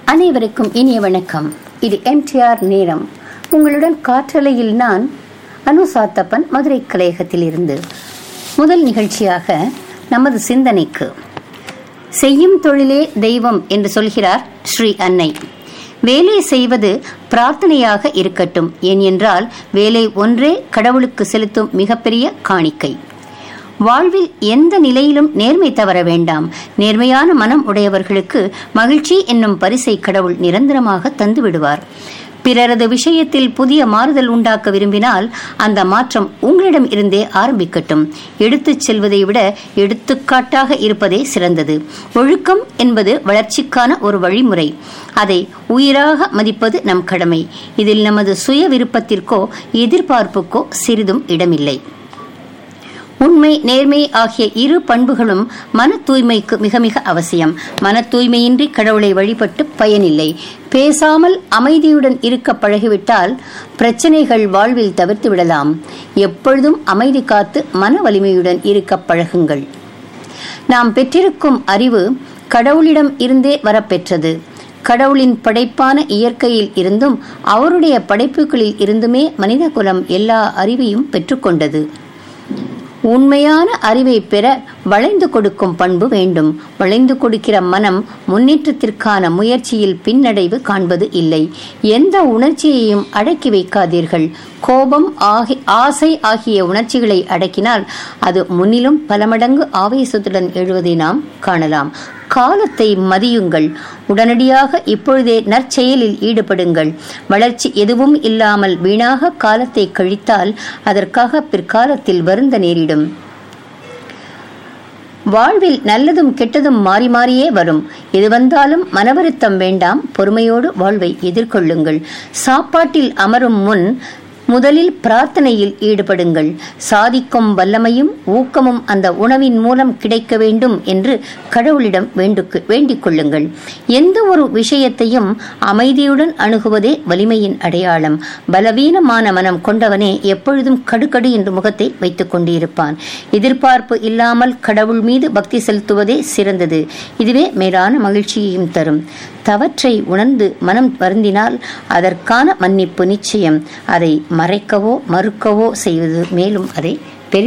அனைவருக்கும் இனிய வணக்கம் இது எம்டிஆர் நேரம் உங்களுடன் காற்றலையில் நான் அனு சாத்தப்பன் மதுரை கலையகத்தில் இருந்து முதல் நிகழ்ச்சியாக நமது சிந்தனைக்கு செய்யும் தொழிலே தெய்வம் என்று சொல்கிறார் ஸ்ரீ அன்னை வேலை செய்வது பிரார்த்தனையாக இருக்கட்டும் ஏன் என்றால் வேலை ஒன்றே கடவுளுக்கு செலுத்தும் மிகப்பெரிய காணிக்கை வாழ்வில் எந்த நிலையிலும் நேர்மை தவற வேண்டாம் நேர்மையான மனம் உடையவர்களுக்கு மகிழ்ச்சி என்னும் பரிசை கடவுள் நிரந்தரமாக தந்து விடுவார் பிறரது விஷயத்தில் புதிய மாறுதல் உண்டாக்க விரும்பினால் அந்த மாற்றம் உங்களிடம் இருந்தே ஆரம்பிக்கட்டும் எடுத்துச் செல்வதை விட எடுத்துக்காட்டாக இருப்பதே சிறந்தது ஒழுக்கம் என்பது வளர்ச்சிக்கான ஒரு வழிமுறை அதை உயிராக மதிப்பது நம் கடமை இதில் நமது சுய விருப்பத்திற்கோ எதிர்பார்ப்புக்கோ சிறிதும் இடமில்லை உண்மை நேர்மை ஆகிய இரு பண்புகளும் மன தூய்மைக்கு மிக மிக அவசியம் மன தூய்மையின்றி கடவுளை வழிபட்டு பயனில்லை பேசாமல் அமைதியுடன் இருக்க பழகிவிட்டால் பிரச்சனைகள் வாழ்வில் தவிர்த்து விடலாம் எப்பொழுதும் அமைதி காத்து மன வலிமையுடன் இருக்க பழகுங்கள் நாம் பெற்றிருக்கும் அறிவு கடவுளிடம் இருந்தே வரப்பெற்றது கடவுளின் படைப்பான இயற்கையில் இருந்தும் அவருடைய படைப்புகளில் இருந்துமே மனித குலம் எல்லா அறிவையும் பெற்றுக்கொண்டது உண்மையான அறிவை பெற வளைந்து கொடுக்கும் பண்பு வேண்டும் வளைந்து கொடுக்கிற மனம் முன்னேற்றத்திற்கான முயற்சியில் பின்னடைவு காண்பது இல்லை எந்த உணர்ச்சியையும் அடக்கி வைக்காதீர்கள் கோபம் ஆகி ஆசை ஆகிய உணர்ச்சிகளை அடக்கினால் அது முன்னிலும் பல மடங்கு ஆவேசத்துடன் எழுவதை நாம் காணலாம் காலத்தை மதியுங்கள் உடனடியாக இப்பொழுதே நற்செயலில் ஈடுபடுங்கள் வளர்ச்சி எதுவும் இல்லாமல் வீணாக காலத்தை கழித்தால் அதற்காக பிற்காலத்தில் வருந்த நேரிடும் வாழ்வில் நல்லதும் கெட்டதும் மாறி மாறியே வரும் எது வந்தாலும் மனவருத்தம் வேண்டாம் பொறுமையோடு வாழ்வை எதிர்கொள்ளுங்கள் சாப்பாட்டில் அமரும் முன் முதலில் பிரார்த்தனையில் ஈடுபடுங்கள் சாதிக்கும் வல்லமையும் ஊக்கமும் அந்த உணவின் மூலம் கிடைக்க வேண்டும் என்று கடவுளிடம் வேண்டுக்கு வேண்டிக் கொள்ளுங்கள் எந்த ஒரு விஷயத்தையும் அமைதியுடன் அணுகுவதே வலிமையின் அடையாளம் பலவீனமான மனம் கொண்டவனே எப்பொழுதும் கடுகடு என்று முகத்தை வைத்துக் கொண்டிருப்பான் எதிர்பார்ப்பு இல்லாமல் கடவுள் மீது பக்தி செலுத்துவதே சிறந்தது இதுவே மேலான மகிழ்ச்சியையும் தரும் தவற்றை உணர்ந்து மனம் வருந்தினால் அதற்கான மன்னிப்பு நிச்சயம் அதை மறைக்கவோ மறுக்கவோ செய்வது மேலும் அதை